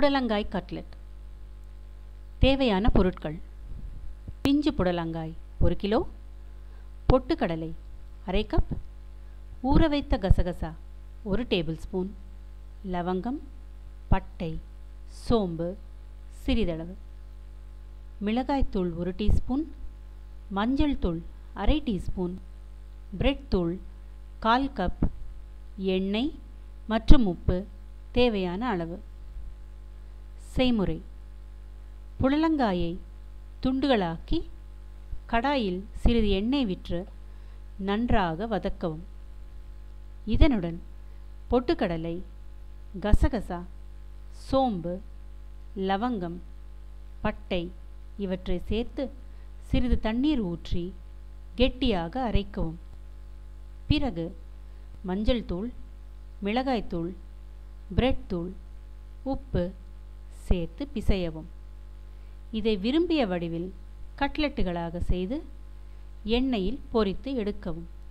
புடலங்காய் கட்லெட் தேவையான பொருட்கள் பிஞ்சு புடலங்காய் ஒரு கிலோ பொட்டுக்கடலை அரை கப் ஊற வைத்த கசகசா ஒரு டேபிள் ஸ்பூன் லவங்கம் பட்டை சோம்பு சிறிதளவு மிளகாய்த்தூள் ஒரு டீஸ்பூன் மஞ்சள் தூள் அரை டீஸ்பூன் பிரெட் தூள் கால் கப் எண்ணெய் மற்றும் உப்பு தேவையான அளவு செய்முறை புடலங்காயை துண்டுகளாக்கி கடாயில் சிறிது எண்ணெய் விற்று நன்றாக வதக்கவும் இதனுடன் பொட்டுக்கடலை கசகசா சோம்பு லவங்கம் பட்டை இவற்றை சேர்த்து சிறிது தண்ணீர் ஊற்றி கெட்டியாக அரைக்கவும் பிறகு மஞ்சள் தூள் மிளகாய்த்தூள் பிரெட் தூள் உப்பு சேர்த்து பிசையவும் இதை விரும்பிய வடிவில் கட்லெட்டுகளாக செய்து எண்ணெயில் பொரித்து எடுக்கவும்